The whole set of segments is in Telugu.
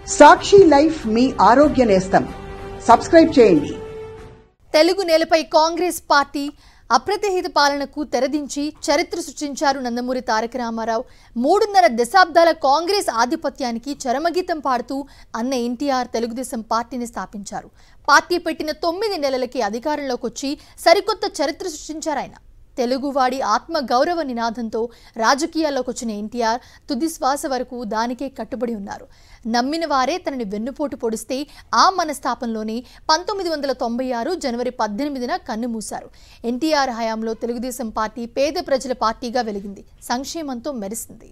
సాక్షి లైఫ్ మీ ఆరోగ్య నేస్తం సబ్స్క్రైబ్ చేయండి తెలుగు నేలపై కాంగ్రెస్ పార్టీ అప్రతిహిత పాలనకు తెరదించి చరిత్ర సృష్టించారు నందమూరి తారక రామారావు మూడున్నర దశాబ్దాల కాంగ్రెస్ ఆధిపత్యానికి చరమగీతం పాడుతూ అన్న ఎన్టీఆర్ తెలుగుదేశం పార్టీని స్థాపించారు పార్టీ పెట్టిన తొమ్మిది నెలలకి అధికారంలోకి వచ్చి సరికొత్త చరిత్ర సృష్టించారు ఆయన తెలుగువాడి ఆత్మ గౌరవ నినాదంతో రాజకీయాల్లోకి వచ్చిన ఎన్టీఆర్ తుది శ్వాస వరకు దానికే కట్టుబడి ఉన్నారు నమ్మిన వారే తనని వెన్నుపోటు పొడిస్తే ఆ మనస్తాపంలోనే పంతొమ్మిది వందల తొంభై ఆరు జనవరి పద్దెనిమిదిన కన్నుమూశారు ఎన్టీఆర్ హయాంలో తెలుగుదేశం పార్టీ పేద ప్రజల పార్టీగా వెలిగింది సంక్షేమంతో మెరిసింది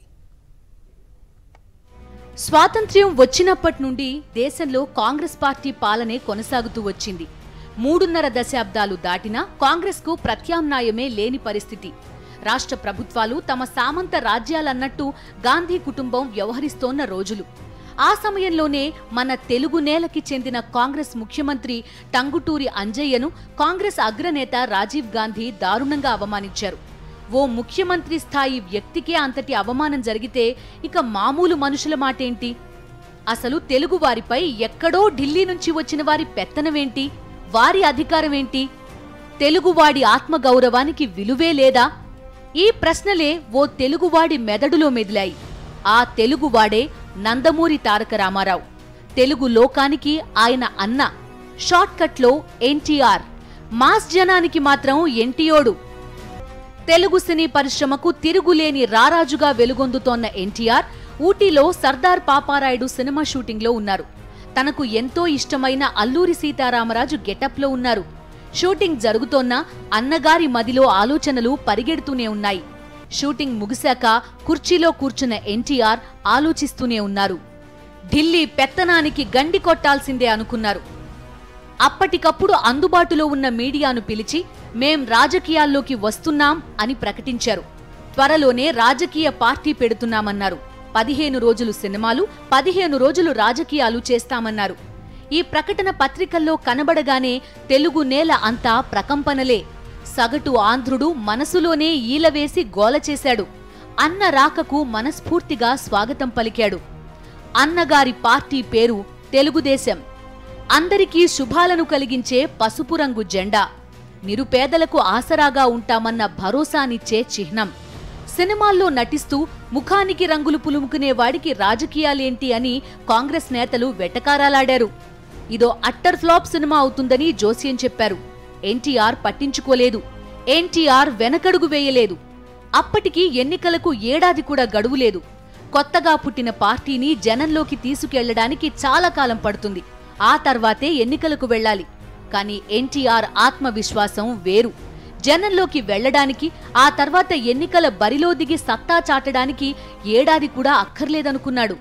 స్వాతంత్ర్యం వచ్చినప్పటి నుండి దేశంలో కాంగ్రెస్ పార్టీ పాలనే కొనసాగుతూ వచ్చింది మూడున్నర దశాబ్దాలు దాటినా కాంగ్రెస్కు ప్రత్యామ్నాయమే లేని పరిస్థితి రాష్ట్ర ప్రభుత్వాలు తమ సామంత రాజ్యాలన్నట్టు గాంధీ కుటుంబం వ్యవహరిస్తోన్న రోజులు ఆ సమయంలోనే మన తెలుగు నేలకి చెందిన కాంగ్రెస్ ముఖ్యమంత్రి టంగుటూరి అంజయ్యను కాంగ్రెస్ అగ్రనేత రాజీవ్ గాంధీ దారుణంగా అవమానించారు ఓ ముఖ్యమంత్రి స్థాయి వ్యక్తికే అంతటి అవమానం జరిగితే ఇక మామూలు మనుషుల మాటేంటి అసలు తెలుగు వారిపై ఎక్కడో ఢిల్లీ నుంచి వచ్చిన వారి పెత్తనమేంటి వారి అధికారమేంటి తెలుగువాడి ఆత్మగౌరవానికి విలువే లేదా ఈ ప్రశ్నలే ఓ తెలుగువాడి మెదడులో మెదిలాయి ఆ తెలుగువాడే నందమూరి తారక రామారావు తెలుగు లోకానికి ఆయన అన్న షార్ట్కట్లో ఎన్టీఆర్ మాస్ జనానికి మాత్రం ఎన్టీయోడు తెలుగు సినీ పరిశ్రమకు తిరుగులేని రారాజుగా వెలుగొందుతోన్న ఎన్టీఆర్ ఊటీలో సర్దార్ పాపారాయుడు సినిమా షూటింగ్లో ఉన్నారు తనకు ఎంతో ఇష్టమైన అల్లూరి సీతారామరాజు గెటప్లో ఉన్నారు షూటింగ్ జరుగుతోన్న అన్నగారి మదిలో ఆలోచనలు పరిగెడుతూనే ఉన్నాయి షూటింగ్ ముగిశాక కుర్చీలో కూర్చున్న ఎన్టీఆర్ ఆలోచిస్తూనే ఉన్నారు ఢిల్లీ పెత్తనానికి గండి కొట్టాల్సిందే అనుకున్నారు అప్పటికప్పుడు అందుబాటులో ఉన్న మీడియాను పిలిచి మేం రాజకీయాల్లోకి వస్తున్నాం అని ప్రకటించారు త్వరలోనే రాజకీయ పార్టీ పెడుతున్నామన్నారు పదిహేను రోజులు సినిమాలు పదిహేను రోజులు రాజకీయాలు చేస్తామన్నారు ఈ ప్రకటన పత్రికల్లో కనబడగానే తెలుగు నేల అంతా ప్రకంపనలే సగటు ఆంధ్రుడు మనసులోనే ఈలవేసి గోల చేశాడు అన్న రాకకు మనస్ఫూర్తిగా స్వాగతం పలికాడు అన్నగారి పార్టీ పేరు తెలుగుదేశం అందరికీ శుభాలను కలిగించే పసుపు రంగు జెండా నిరుపేదలకు ఆసరాగా ఉంటామన్న భరోసానిచ్చే చిహ్నం సినిమాల్లో నటిస్తూ ముఖానికి రంగులు పులుముకునే వాడికి రాజకీయాలేంటి అని కాంగ్రెస్ నేతలు వెటకారాలాడారు ఇదో అట్టర్ ఫ్లాప్ సినిమా అవుతుందని జోస్యం చెప్పారు ఎన్టీఆర్ పట్టించుకోలేదు ఎన్టీఆర్ వెనకడుగు వేయలేదు అప్పటికి ఎన్నికలకు ఏడాది కూడా గడువు లేదు కొత్తగా పుట్టిన పార్టీని జనంలోకి తీసుకెళ్లడానికి చాలా కాలం పడుతుంది ఆ తర్వాతే ఎన్నికలకు వెళ్ళాలి కానీ ఎన్టీఆర్ ఆత్మవిశ్వాసం వేరు జనంలోకి వెళ్ళడానికి ఆ తర్వాత ఎన్నికల బరిలో దిగి సత్తా చాటడానికి ఏడాది కూడా అక్కర్లేదనుకున్నాడు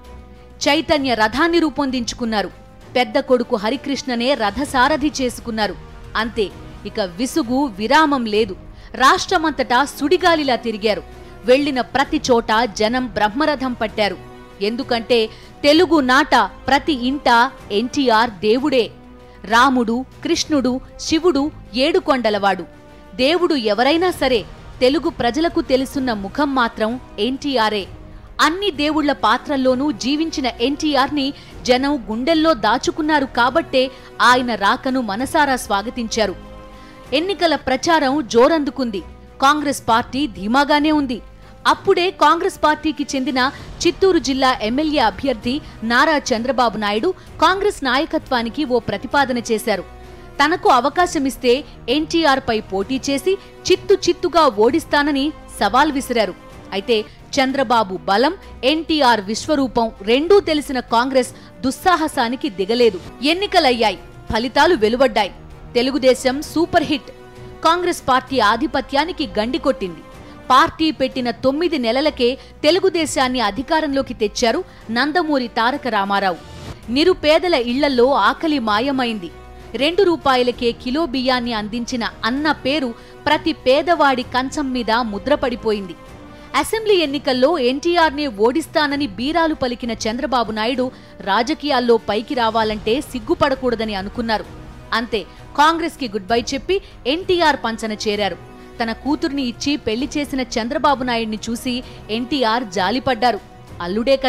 చైతన్య రథాన్ని రూపొందించుకున్నారు పెద్ద కొడుకు హరికృష్ణనే రథసారథి చేసుకున్నారు అంతే ఇక విసుగు విరామం లేదు రాష్ట్రమంతటా సుడిగాలిలా తిరిగారు వెళ్లిన ప్రతి చోట జనం బ్రహ్మరథం పట్టారు ఎందుకంటే తెలుగు నాట ప్రతి ఇంట ఎన్టీఆర్ దేవుడే రాముడు కృష్ణుడు శివుడు ఏడుకొండలవాడు దేవుడు ఎవరైనా సరే తెలుగు ప్రజలకు తెలుసున్న ముఖం మాత్రం ఎన్టీఆరే అన్ని దేవుళ్ల పాత్రల్లోనూ జీవించిన ఎన్టీఆర్ని జనం గుండెల్లో దాచుకున్నారు కాబట్టే ఆయన రాకను మనసారా స్వాగతించారు ఎన్నికల ప్రచారం జోరందుకుంది కాంగ్రెస్ పార్టీ ధీమాగానే ఉంది అప్పుడే కాంగ్రెస్ పార్టీకి చెందిన చిత్తూరు జిల్లా ఎమ్మెల్యే అభ్యర్థి నారా చంద్రబాబు నాయుడు కాంగ్రెస్ నాయకత్వానికి ఓ ప్రతిపాదన చేశారు తనకు అవకాశమిస్తే ఎన్టీఆర్ పై పోటీ చేసి చిత్తు చిత్తుగా ఓడిస్తానని సవాల్ విసిరారు అయితే చంద్రబాబు బలం ఎన్టీఆర్ విశ్వరూపం రెండూ తెలిసిన కాంగ్రెస్ దుస్సాహసానికి దిగలేదు ఎన్నికలయ్యాయి ఫలితాలు వెలువడ్డాయి Telugudesam super hit Congress party ఆధిపత్యానికి గండి కొట్టింది పార్టీ పెట్టిన తొమ్మిది నెలలకే తెలుగుదేశాన్ని అధికారంలోకి తెచ్చారు నందమూరి తారక రామారావు నిరుపేదల ఇళ్లలో ఆకలి మాయమైంది రెండు రూపాయలకే కిలో బియ్యాన్ని అందించిన అన్న పేరు ప్రతి పేదవాడి కంచం మీద ముద్రపడిపోయింది అసెంబ్లీ ఎన్నికల్లో ఎన్టీఆర్నే ఓడిస్తానని బీరాలు పలికిన చంద్రబాబు నాయుడు రాజకీయాల్లో పైకి రావాలంటే సిగ్గుపడకూడదని అనుకున్నారు అంతే కాంగ్రెస్కి గుడ్ బై చెప్పి ఎన్టీఆర్ పంచన చేరారు తన కూతుర్ని ఇచ్చి పెళ్లి చేసిన చంద్రబాబు నాయుడిని చూసి ఎన్టీఆర్ జాలిపడ్డారు అల్లుడే కదా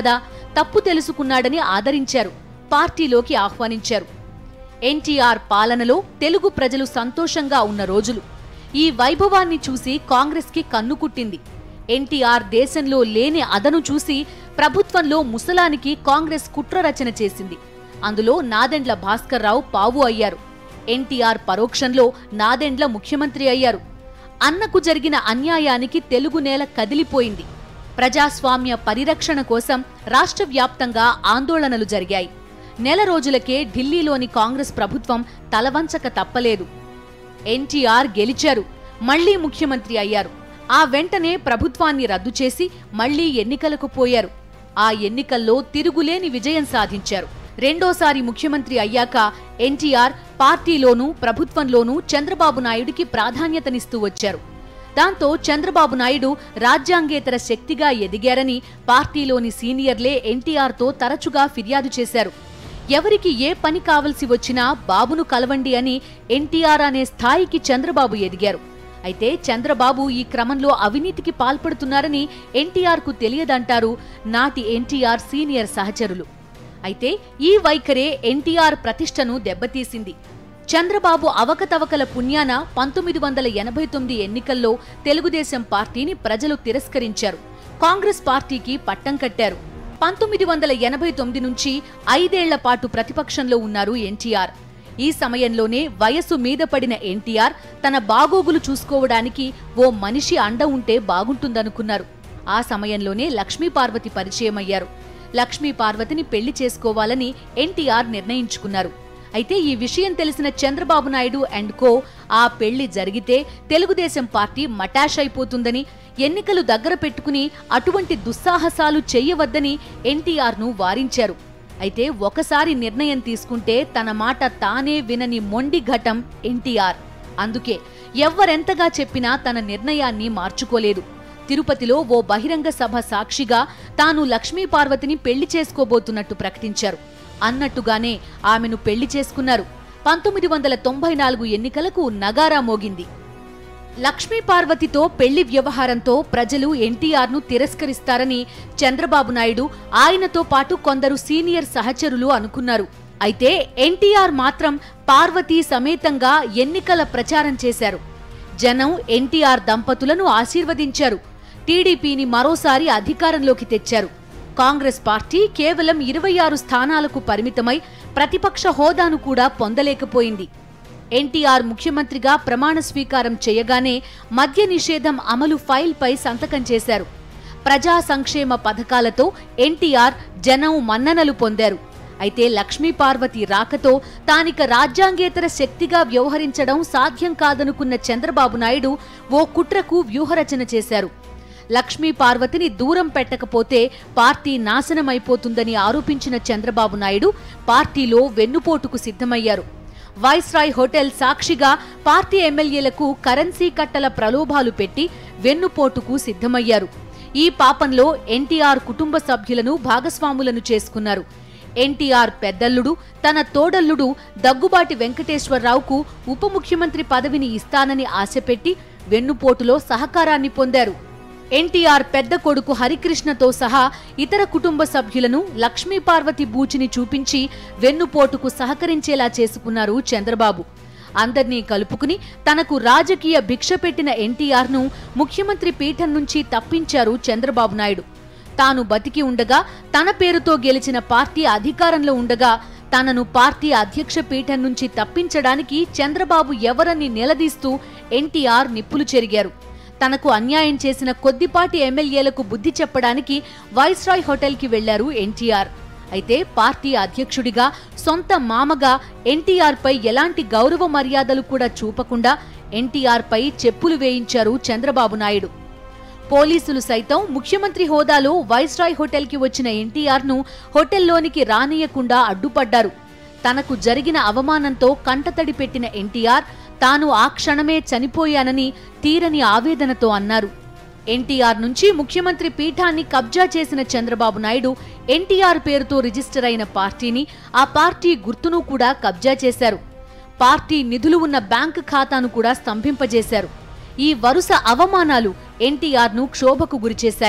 తప్పు తెలుసుకున్నాడని ఆదరించారు పార్టీలోకి ఆహ్వానించారు ఎన్టీఆర్ పాలనలో తెలుగు ప్రజలు సంతోషంగా ఉన్న రోజులు ఈ వైభవాన్ని చూసి కాంగ్రెస్కి కన్నుకుట్టింది ఎన్టీఆర్ దేశంలో లేని అదను చూసి ప్రభుత్వంలో ముసలానికి కాంగ్రెస్ కుట్ర రచన చేసింది అందులో నాదెండ్ల భాస్కర్రావు పావు అయ్యారు ఎన్టీఆర్ పరోక్షంలో నాదెండ్ల ముఖ్యమంత్రి అయ్యారు అన్నకు జరిగిన అన్యాయానికి తెలుగు నేల కదిలిపోయింది ప్రజాస్వామ్య పరిరక్షణ కోసం రాష్ట్ర వ్యాప్తంగా ఆందోళనలు జరిగాయి నెల రోజులకే ఢిల్లీలోని కాంగ్రెస్ ప్రభుత్వం తలవంచక తప్పలేదు ఎన్టీఆర్ గెలిచారు మళ్లీ ముఖ్యమంత్రి అయ్యారు ఆ వెంటనే ప్రభుత్వాన్ని రద్దు చేసి మళ్లీ ఎన్నికలకు పోయారు ఆ ఎన్నికల్లో తిరుగులేని విజయం సాధించారు రెండోసారి ముఖ్యమంత్రి అయ్యాక ఎన్టీఆర్ పార్టీలోనూ ప్రభుత్వంలోనూ చంద్రబాబు నాయుడికి ప్రాధాన్యతనిస్తూ వచ్చారు దాంతో చంద్రబాబు నాయుడు రాజ్యాంగేతర శక్తిగా ఎదిగారని పార్టీలోని సీనియర్లే ఎన్టీఆర్తో తరచుగా ఫిర్యాదు చేశారు ఎవరికి ఏ పని కావలసి వచ్చినా బాబును కలవండి అని ఎన్టీఆర్ అనే స్థాయికి చంద్రబాబు ఎదిగారు అయితే చంద్రబాబు ఈ క్రమంలో అవినీతికి పాల్పడుతున్నారని ఎన్టీఆర్కు తెలియదంటారు నాటి ఎన్టీఆర్ సీనియర్ సహచరులు అయితే ఈ వైఖరే ఎన్టీఆర్ ప్రతిష్టను దెబ్బతీసింది చంద్రబాబు అవకతవకల పుణ్యాన పంతొమ్మిది వందల ఎనభై తొమ్మిది ఎన్నికల్లో తెలుగుదేశం పార్టీని ప్రజలు తిరస్కరించారు కాంగ్రెస్ పార్టీకి పట్టం కట్టారు పంతొమ్మిది వందల ఎనభై తొమ్మిది నుంచి ఐదేళ్ల పాటు ప్రతిపక్షంలో ఉన్నారు ఎన్టీఆర్ ఈ సమయంలోనే వయసు మీద పడిన ఎన్టీఆర్ తన బాగోగులు చూసుకోవడానికి ఓ మనిషి అండ ఉంటే బాగుంటుందనుకున్నారు ఆ సమయంలోనే లక్ష్మీ పార్వతి పరిచయమయ్యారు లక్ష్మీ పార్వతిని పెళ్లి చేసుకోవాలని ఎన్టీఆర్ నిర్ణయించుకున్నారు అయితే ఈ విషయం తెలిసిన చంద్రబాబు నాయుడు అండ్ కో ఆ పెళ్లి జరిగితే తెలుగుదేశం పార్టీ మటాష్ అయిపోతుందని ఎన్నికలు దగ్గర పెట్టుకుని అటువంటి దుస్సాహసాలు చెయ్యవద్దని ఎన్టీఆర్ను వారించారు అయితే ఒకసారి నిర్ణయం తీసుకుంటే తన మాట తానే వినని మొండి ఘటం ఎన్టీఆర్ అందుకే ఎవ్వరెంతగా చెప్పినా తన నిర్ణయాన్ని మార్చుకోలేదు తిరుపతిలో ఓ బహిరంగ సభ సాక్షిగా తాను లక్ష్మీ పార్వతిని పెళ్లి చేసుకోబోతున్నట్టు ప్రకటించారు అన్నట్టుగానే ఆమెను పెళ్లి చేసుకున్నారు పంతొమ్మిది వందల తొంభై నాలుగు ఎన్నికలకు నగారా మోగింది లక్ష్మీ పార్వతితో పెళ్లి వ్యవహారంతో ప్రజలు ఎన్టీఆర్ను తిరస్కరిస్తారని చంద్రబాబు నాయుడు ఆయనతో పాటు కొందరు సీనియర్ సహచరులు అనుకున్నారు అయితే ఎన్టీఆర్ మాత్రం పార్వతీ సమేతంగా ఎన్నికల ప్రచారం చేశారు జనం ఎన్టీఆర్ దంపతులను ఆశీర్వదించారు టీడీపీని మరోసారి అధికారంలోకి తెచ్చారు కాంగ్రెస్ పార్టీ కేవలం ఇరవై ఆరు స్థానాలకు పరిమితమై ప్రతిపక్ష హోదాను కూడా పొందలేకపోయింది ఎన్టీఆర్ ముఖ్యమంత్రిగా ప్రమాణ స్వీకారం చేయగానే మద్య నిషేధం అమలు ఫైల్పై సంతకం చేశారు ప్రజా సంక్షేమ పథకాలతో ఎన్టీఆర్ జనం మన్ననలు పొందారు అయితే లక్ష్మీ పార్వతి రాకతో తానిక రాజ్యాంగేతర శక్తిగా వ్యవహరించడం సాధ్యం కాదనుకున్న చంద్రబాబు నాయుడు ఓ కుట్రకు వ్యూహరచన చేశారు లక్ష్మీ పార్వతిని దూరం పెట్టకపోతే పార్టీ నాశనమైపోతుందని ఆరోపించిన చంద్రబాబు నాయుడు పార్టీలో వెన్నుపోటుకు సిద్ధమయ్యారు వైస్రాయ్ హోటల్ సాక్షిగా పార్టీ ఎమ్మెల్యేలకు కరెన్సీ కట్టల ప్రలోభాలు పెట్టి వెన్నుపోటుకు సిద్ధమయ్యారు ఈ పాపంలో ఎన్టీఆర్ కుటుంబ సభ్యులను భాగస్వాములను చేసుకున్నారు ఎన్టీఆర్ పెద్దల్లుడు తన తోడల్లుడు దగ్గుబాటి వెంకటేశ్వరరావుకు ఉప ముఖ్యమంత్రి పదవిని ఇస్తానని ఆశపెట్టి వెన్నుపోటులో సహకారాన్ని పొందారు ఎన్టీఆర్ పెద్ద కొడుకు హరికృష్ణతో సహా ఇతర కుటుంబ సభ్యులను లక్ష్మీ పార్వతి బూచిని చూపించి వెన్నుపోటుకు సహకరించేలా చేసుకున్నారు చంద్రబాబు అందర్నీ కలుపుకుని తనకు రాజకీయ భిక్ష పెట్టిన ఎన్టీఆర్ను ముఖ్యమంత్రి పీఠం నుంచి తప్పించారు చంద్రబాబు నాయుడు తాను బతికి ఉండగా తన పేరుతో గెలిచిన పార్టీ అధికారంలో ఉండగా తనను పార్టీ అధ్యక్ష పీఠం నుంచి తప్పించడానికి చంద్రబాబు ఎవరని నిలదీస్తూ ఎన్టీఆర్ నిప్పులు చెరిగారు తనకు అన్యాయం చేసిన కొద్దిపాటి ఎమ్మెల్యేలకు బుద్ధి చెప్పడానికి వైస్రాయ్ హోటల్కి వెళ్లారు ఎన్టీఆర్ అయితే పార్టీ అధ్యక్షుడిగా సొంత మామగా ఎన్టీఆర్ పై ఎలాంటి గౌరవ మర్యాదలు కూడా చూపకుండా ఎన్టీఆర్ పై చెప్పులు వేయించారు చంద్రబాబు నాయుడు పోలీసులు సైతం ముఖ్యమంత్రి హోదాలో వైస్రాయ్ హోటల్కి వచ్చిన ఎన్టీఆర్ను హోటల్లోనికి రానియకుండా అడ్డుపడ్డారు తనకు జరిగిన అవమానంతో కంటతడి పెట్టిన ఎన్టీఆర్ తాను ఆ క్షణమే చనిపోయానని తీరని ఆవేదనతో అన్నారు ఎన్టీఆర్ నుంచి ముఖ్యమంత్రి పీఠాన్ని కబ్జా చేసిన చంద్రబాబు నాయుడు ఎన్టీఆర్ పేరుతో రిజిస్టర్ అయిన పార్టీని ఆ పార్టీ గుర్తును కూడా కబ్జా చేశారు పార్టీ నిధులు ఉన్న బ్యాంకు ఖాతాను కూడా స్తంభింపజేశారు ఈ వరుస అవమానాలు ఎన్టీఆర్ను క్షోభకు గురిచేశాయి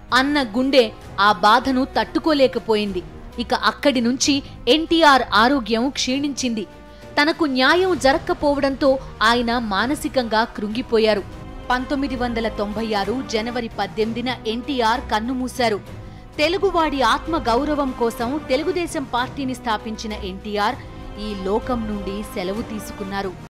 అన్న గుండె ఆ బాధను తట్టుకోలేకపోయింది ఇక అక్కడి నుంచి ఎన్టీఆర్ ఆరోగ్యం క్షీణించింది తనకు న్యాయం జరక్కపోవడంతో ఆయన మానసికంగా కృంగిపోయారు పంతొమ్మిది వందల తొంభై ఆరు జనవరి పద్దెనిమిదిన ఎన్టీఆర్ కన్నుమూశారు తెలుగువాడి ఆత్మ గౌరవం కోసం తెలుగుదేశం పార్టీని స్థాపించిన ఎన్టీఆర్ ఈ లోకం నుండి సెలవు తీసుకున్నారు